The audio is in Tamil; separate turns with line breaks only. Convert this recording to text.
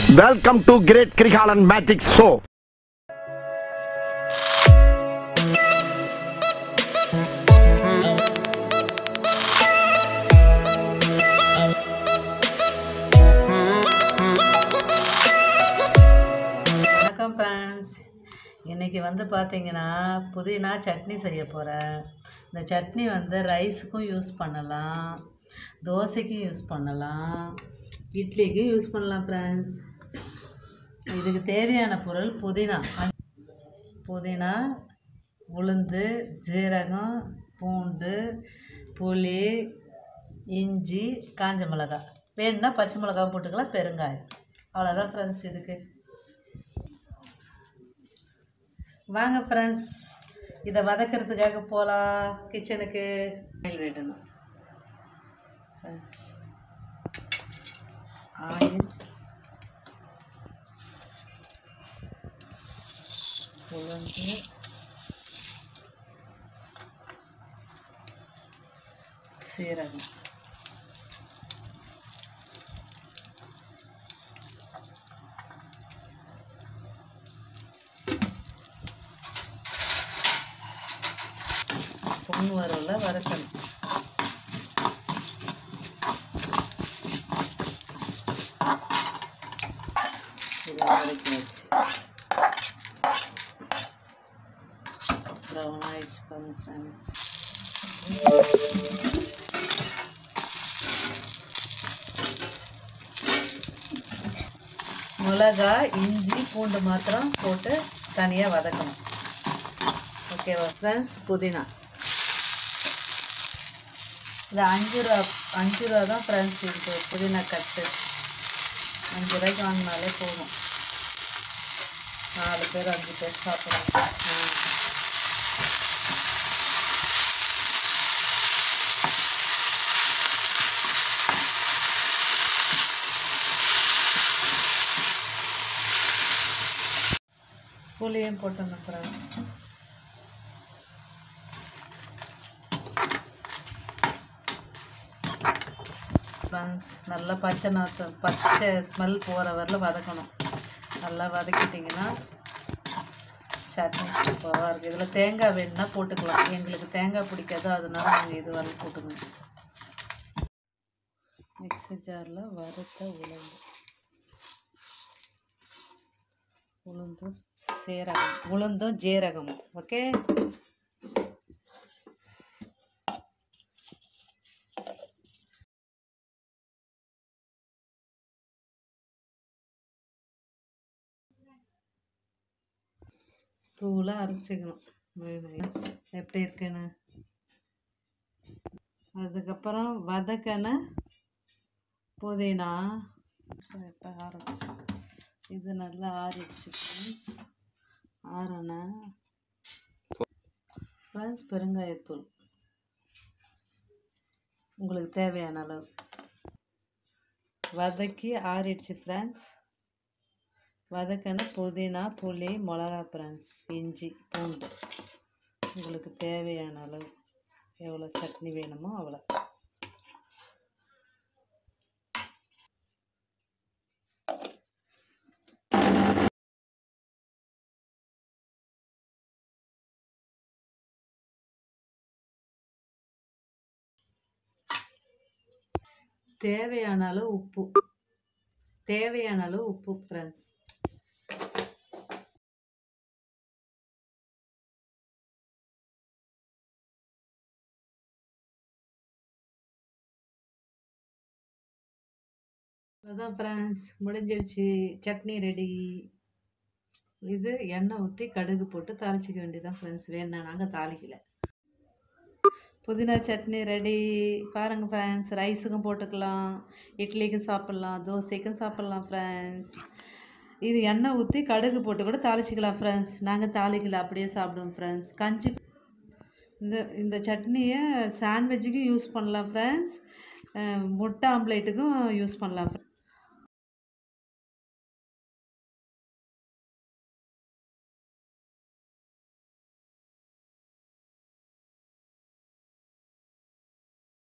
Welcome to great Krikalan magic show
வணக்கம் ஃப்ரெண்ட்ஸ் இன்றைக்கி வந்து பார்த்தீங்கன்னா புதினா சட்னி செய்ய போகிறேன் இந்த சட்னி வந்து ரைஸுக்கும் யூஸ் பண்ணலாம் தோசைக்கும் யூஸ் பண்ணலாம் இட்லிக்கும் யூஸ் பண்ணலாம் ஃப்ரெண்ட்ஸ் இதுக்கு தேவையான பொருள் புதினா புதினா உளுந்து ஜீரகம் பூண்டு புளி இஞ்சி காஞ்ச மிளகாய் வேணும்னா பச்சை மிளகாய் போட்டுக்கலாம் பெருங்காயம் அவ்வளோதான் ஃப்ரெண்ட்ஸ் இதுக்கு வாங்க ஃப்ரெண்ட்ஸ் இதை வதக்கிறதுக்காக போகலாம் கிச்சனுக்கு ஆயில் விடணும் ஃப்ரெண்ட்ஸ் ஆயில் உளுந்து சீரகம் பொண்ணு வரல வறுக்கணும் இதை வதக்கி வச்சு ப்ரௌன் ஆயிடுச்சு பாருங்க ஃப்ரெண்ட்ஸ் மிளகா இஞ்சி பூண்டு மாத்திரம் போட்டு தனியாக வதக்கணும் ஓகேவா ஃப்ரெண்ட்ஸ் புதினா இது அஞ்சு ரூபா அஞ்சு ரூபா தான் ஃப்ரெண்ட்ஸ் இது புதினா கட்டு அஞ்சு ரூபாய்க்கு வாங்கினாலே போதும் நாலு பேர் அஞ்சு பேர் சாப்பிட்றாங்க புளியும் போட்டோம் ஃப்ரெண்ட்ஸ் ஃப்ரெண்ட்ஸ் நல்லா பச்சை நாற்று பச்சை ஸ்மெல் போகிற வரல வதக்கணும் நல்லா வதக்கிட்டிங்கன்னா சட்னி சூப்பராக இருக்குது இதில் தேங்காய் வேணும்னா போட்டுக்கலாம் எங்களுக்கு தேங்காய் பிடிக்காது அதனால நாங்கள் இது வரல போட்டுக்கணும் மிக்ஸி ஜாரில் வறுத்த உளுந்து உளுந்தும் சீரகம் உளுந்தும் ஜீரகமும் ஓகே தூளாக அரைச்சிக்கணும் mayonnaise. எப்படி இருக்குன்னு அதுக்கப்புறம் வதக்கன புதினா இப்போ ஆரம்பிச்சு இது நல்லா ஆறிடுச்சு ஆறன ஃப்ரெண்ட்ஸ் பெருங்காயத்தூள் உங்களுக்கு தேவையான அளவு வதக்கி ஆறிடுச்சு ஃப்ரெண்ட்ஸ் வதக்கின புதினா புளி மிளகா ஃப்ரெண்ட்ஸ் இஞ்சி பூண்டு உங்களுக்கு தேவையான அளவு எவ்வளோ சட்னி வேணுமோ அவ்வளோ தேவையான அளவு உப்பு தேவையான அளவு உப்பு ஃப்ரெண்ட்ஸ் அதான் ஃப்ரெண்ட்ஸ் முடிஞ்சிருச்சு சட்னி ரெடி இது எண்ணெய் ஊற்றி கடுகு போட்டு தாளிச்சிக்க வேண்டியதான் ஃப்ரெண்ட்ஸ் வேணா நாங்கள் தாளிக்கல புதினா சட்னி ரெடி பாருங்கள் ஃப்ரெண்ட்ஸ் ரைஸுக்கும் போட்டுக்கலாம் இட்லிக்கும் சாப்பிட்லாம் தோசைக்கும் சாப்பிட்லாம் ஃப்ரெண்ட்ஸ் இது எண்ணெய் ஊற்றி கடுகு போட்டு கூட தாளிச்சிக்கலாம் ஃப்ரெண்ட்ஸ் நாங்கள் தாளிக்கல அப்படியே சாப்பிடுவோம் ஃப்ரெண்ட்ஸ் கஞ்சி இந்த இந்த சட்னியை சாண்ட்விட்சுக்கும் யூஸ் பண்ணலாம் ஃப்ரெண்ட்ஸ் முட்டை ஆம்லேட்டுக்கும் யூஸ் பண்ணலாம்